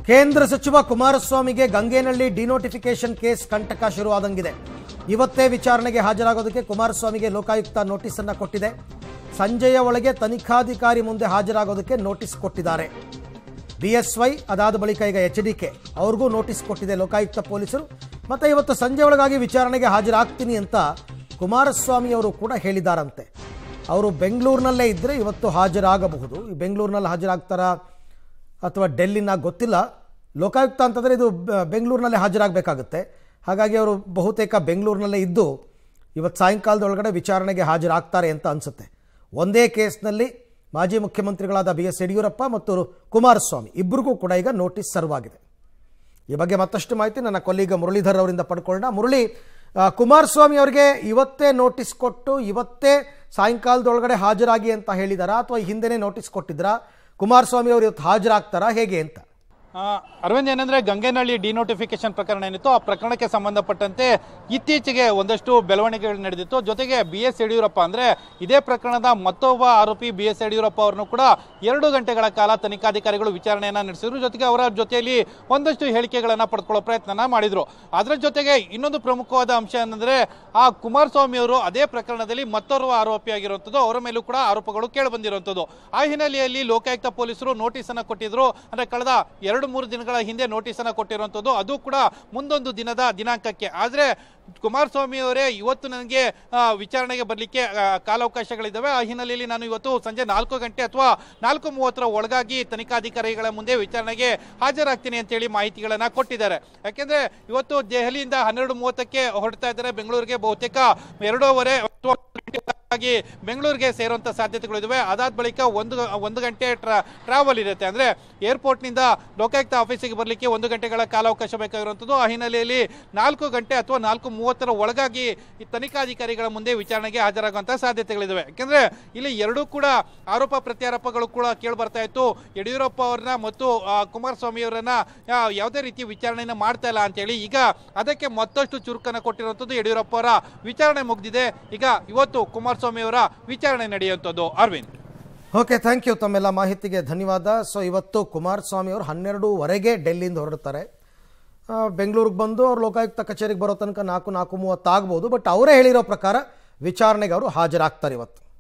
ಕೇಂದ್ರ ಸಚಿವ ಕುಮಾರಸ್ವಾಮಿಗೆ Gangenahalli denotification case ಕಂಟಕ ಶುರುವಾದಂಗಿದೆ ಇವತ್ತೇ ವಿಚಾರಣೆಗೆ ಹಾಜರಾಗೋದಕ್ಕೆ ಕುಮಾರಸ್ವಾಮಿಗೆ ಲೋಕಾಯುಕ್ತ ನೋಟಿಸ್ ಅನ್ನ ಕೊಟ್ಟಿದೆ ಸಂಜೆಯ ಒಳಗೆ ತನಿಖಾಧಿಕಾರಿ ಮುಂದೆ ಹಾಜರಾಗೋದಕ್ಕೆ ನೋಟಿಸ್ ಕೊಟ್ಟಿದ್ದಾರೆ ಬಿಎಸ್ವೈ ಅದಾದ ಬಳಿಕ ಈಗ ಎಚ್ ಡಿ ಕೆ ಅವ್ರಿಗೂ ನೋಟಿಸ್ ಕೊಟ್ಟಿದೆ ಲೋಕಾಯುಕ್ತ ಪೊಲೀಸರು ಮತ್ತೆ ಇವತ್ತು ಸಂಜೆ ಒಳಗಾಗಿ ವಿಚಾರಣೆಗೆ ಹಾಜರಾಗ್ತೀನಿ ಅಂತ ಕುಮಾರಸ್ವಾಮಿ ಅವರು ಕೂಡ ಹೇಳಿದಾರಂತೆ ಅವರು ಬೆಂಗಳೂರಿನಲ್ಲೇ ಇದ್ದರೆ ಇವತ್ತು ಹಾಜರಾಗಬಹುದು ಈ ಬೆಂಗಳೂರಿನಲ್ಲಿ ಹಾಜರಾಗ್ತಾರಾ ಅಥವಾ ಡೆಲ್ಲಿನ ಗೊತ್ತಿಲ್ಲ ಲೋಕಾಯುಕ್ತ ಅಂತಂದರೆ ಇದು ಬ- ಬೆಂಗಳೂರಿನಲ್ಲೇ ಹಾಜರಾಗಬೇಕಾಗುತ್ತೆ ಹಾಗಾಗಿ ಅವರು ಬಹುತೇಕ ಬೆಂಗಳೂರಿನಲ್ಲೇ ಇದ್ದು ಇವತ್ತು ಸಾಯಂಕಾಲದೊಳಗಡೆ ವಿಚಾರಣೆಗೆ ಹಾಜರಾಗ್ತಾರೆ ಅಂತ ಅನಿಸುತ್ತೆ ಒಂದೇ ಕೇಸ್ನಲ್ಲಿ ಮಾಜಿ ಮುಖ್ಯಮಂತ್ರಿಗಳಾದ ಬಿ ಎಸ್ ಯಡಿಯೂರಪ್ಪ ಮತ್ತು ಕುಮಾರಸ್ವಾಮಿ ಇಬ್ಬರಿಗೂ ಕೂಡ ಈಗ ನೋಟಿಸ್ ಸರ್ವ್ ಆಗಿದೆ ಈ ಬಗ್ಗೆ ಮತ್ತಷ್ಟು ಮಾಹಿತಿ ನನ್ನ ಕೊಲ್ಲಿಗ ಮುರಳೀಧರ್ ಅವರಿಂದ ಪಡ್ಕೊಳ್ಳೋಣ ಮುರಳಿ ಆ, ಕುಮಾರಸ್ವಾಮಿ ಅವರಿಗೆ ಇವತ್ತೇ ನೋಟಿಸ್ ಕೊಟ್ಟು ಇವತ್ತೇ ಸಾಯಂಕಾಲದೊಳಗಡೆ ಹಾಜರಾಗಿ ಅಂತ ಹೇಳಿದಾರಾ ಅಥವಾ ಹಿಂದೆನೇ ನೋಟಿಸ್ ಕೊಟ್ಟಿದ್ರಾ ಕುಮಾರಸ್ವಾಮಿ ಅವರು ಇವತ್ತು ಹಾಜರಾಗ್ತಾರಾ ಹೇಗೆ ಅಂತ ಆ, ಅರವಿಂದ್ ಏನಂದ್ರೆ ಗಂಗೇನಹಳ್ಳಿ ಡಿನೋಟಿಫಿಕೇಶನ್ ಪ್ರಕರಣ ಏನಿತ್ತು ಆ ಪ್ರಕರಣಕ್ಕೆ ಸಂಬಂಧಪಟ್ಟಂತೆ ಇತ್ತೀಚೆಗೆ ಒಂದಷ್ಟು ಬೆಳವಣಿಗೆಗಳು ನಡೆದಿತ್ತು ಜೊತೆಗೆ ಬಿ ಎಸ್ ಯಡಿಯೂರಪ್ಪ ಅಂದ್ರೆ ಇದೇ ಪ್ರಕರಣದ ಮತ್ತೊಬ್ಬ ಆರೋಪಿ ಬಿ ಎಸ್ ಯಡಿಯೂರಪ್ಪ ಅವರನ್ನು ಕೂಡ ಎರಡು ಗಂಟೆಗಳ ಕಾಲ ತನಿಖಾಧಿಕಾರಿಗಳು ವಿಚಾರಣೆಯನ್ನ ನಡೆಸಿದ್ರು ಜೊತೆಗೆ ಅವರ ಜೊತೆಯಲ್ಲಿ ಒಂದಷ್ಟು ಹೇಳಿಕೆಗಳನ್ನ ಪಡ್ಕೊಳ್ಳೋ ಪ್ರಯತ್ನ ಮಾಡಿದ್ರು ಅದರ ಜೊತೆಗೆ ಇನ್ನೊಂದು ಪ್ರಮುಖವಾದ ಅಂಶ ಏನಂದ್ರೆ ಆ ಕುಮಾರಸ್ವಾಮಿ ಅವರು ಅದೇ ಪ್ರಕರಣದಲ್ಲಿ ಮತ್ತೋರ್ವ ಆರೋಪಿಯಾಗಿರುವಂಥದ್ದು ಅವರ ಮೇಲೂ ಕೂಡ ಆರೋಪಗಳು ಕೇಳಿ ಬಂದಿರುವಂಥದ್ದು ಆ ಹಿನ್ನೆಲೆಯಲ್ಲಿ ಲೋಕಾಯುಕ್ತ ಪೊಲೀಸರು ನೋಟಿಸ್ ಅನ್ನ ಕೊಟ್ಟಿದ್ರು ಅಂದ್ರೆ ಕಳೆದ ಎರಡು ಮೂರು ದಿನಗಳ ಹಿಂದೆ ನೋಟಿಸ್ ಅನ್ನ ಕೊಟ್ಟಿರುವಂಥದ್ದು ಅದು ಕೂಡ ಮುಂದೊಂದು ದಿನದ ದಿನಾಂಕಕ್ಕೆ ಆದ್ರೆ ಕುಮಾರಸ್ವಾಮಿ ಅವರೇ ಇವತ್ತು ನನಗೆ ಆ, ವಿಚಾರಣೆಗೆ ಬರಲಿಕ್ಕೆ ಕಾಲಾವಕಾಶಗಳಿದ್ದಾವೆ ಆ ಹಿನ್ನೆಲೆಯಲ್ಲಿ ನಾನು ಇವತ್ತು ಸಂಜೆ ನಾಲ್ಕು ಗಂಟೆ ಅಥವಾ ನಾಲ್ಕು ಮೂವತ್ತರ ಒಳಗಾಗಿ ತನಿಖಾಧಿಕಾರಿಗಳ ಮುಂದೆ ವಿಚಾರಣೆಗೆ ಹಾಜರಾಗ್ತೀನಿ ಅಂತೇಳಿ ಮಾಹಿತಿಗಳನ್ನ ಕೊಟ್ಟಿದ್ದಾರೆ ಯಾಕೆಂದ್ರೆ ಇವತ್ತು ದೆಹಲಿಯಿಂದ ಹನ್ನೆರಡು ಮೂವತ್ತಕ್ಕೆ ಹೊರಡ್ತಾ ಇದ್ದಾರೆ ಬೆಂಗಳೂರಿಗೆ ಬಹುತೇಕ ಎರಡೂವರೆ ಅಥವಾ ಆಗಿ ಬೆಂಗಳೂರಿಗೆ ಸೇರುವಂತ ಸಾಧ್ಯತೆಗಳಿದಾವೆ ಅದಾದ ಬಳಿಕ ಒಂದು ಒಂದು ಗಂಟೆ ಟ್ರಾವೆಲ್ ಇರುತ್ತೆ ಅಂದ್ರೆ ಏರ್ಪೋರ್ಟ್ನಿಂದ ಲೋಕಾಯುಕ್ತ ಆಫೀಸಿಗೆ ಬರಲಿಕ್ಕೆ ಒಂದು ಗಂಟೆಗಳ ಕಾಲಾವಕಾಶ ಬೇಕಾಗಿರುವಂಥದ್ದು ಆ ಹಿನ್ನೆಲೆಯಲ್ಲಿ ನಾಲ್ಕು ಗಂಟೆ ಅಥವಾ ನಾಲ್ಕು ಮೂವತ್ತರ ಒಳಗಾಗಿ ಈ ತನಿಖಾಧಿಕಾರಿಗಳ ಮುಂದೆ ವಿಚಾರಣೆಗೆ ಹಾಜರಾಗುವಂತ ಸಾಧ್ಯತೆಗಳಿದಾವೆ ಯಾಕೆಂದ್ರೆ ಇಲ್ಲಿ ಎರಡೂ ಕೂಡ ಆರೋಪ ಪ್ರತ್ಯಾರೋಪಗಳು ಕೂಡ ಕೇಳಿ ಬರ್ತಾ ಇತ್ತು ಯಡಿಯೂರಪ್ಪ ಅವರನ್ನ ಮತ್ತು ಆ, ಕುಮಾರಸ್ವಾಮಿ ಅವರನ್ನ ಆ, ಯಾವುದೇ ರೀತಿ ವಿಚಾರಣೆಯನ್ನ ಮಾಡ್ತಾ ಇಲ್ಲ ಅಂತೇಳಿ ಈಗ ಅದಕ್ಕೆ ಮತ್ತಷ್ಟು ಚುರುಕನ್ನ ಕೊಟ್ಟಿರುವಂಥದ್ದು ಯಡಿಯೂರಪ್ಪ ಅವರ ವಿಚಾರಣೆ ಮುಗಿದಿದೆ ಈಗ ಇವತ್ತು ಕುಮಾರಸ್ವಾಮಿ ಅವರ ವಿಚಾರಣೆ ನಡೆಯುವಂಥದ್ದು ಅರವಿಂದ್ ಓಕೆ ಥ್ಯಾಂಕ್ ಯು ತಮ್ಮೆಲ್ಲ ಮಾಹಿತಿಗೆ ಧನ್ಯವಾದ ಸೊ ಇವತ್ತು ಕುಮಾರಸ್ವಾಮಿ ಅವರು ಹನ್ನೆರಡೂವರೆಗೆ ಡೆಲ್ಲಿಯಿಂದ ಹೊರಡ್ತಾರೆ ಆ, ಬೆಂಗಳೂರಿಗೆ ಬಂದು ಅವ್ರು ಲೋಕಾಯುಕ್ತ ಕಚೇರಿಗೆ ಬರೋ ತನಕ ನಾಲ್ಕು ನಾಲ್ಕು ಮೂವತ್ತಾಗ್ಬೋದು ಬಟ್ ಅವರೇ ಹೇಳಿರೋ ಪ್ರಕಾರ ವಿಚಾರಣೆಗೆ ಅವರು ಹಾಜರಾಗ್ತಾರೆ ಇವತ್ತು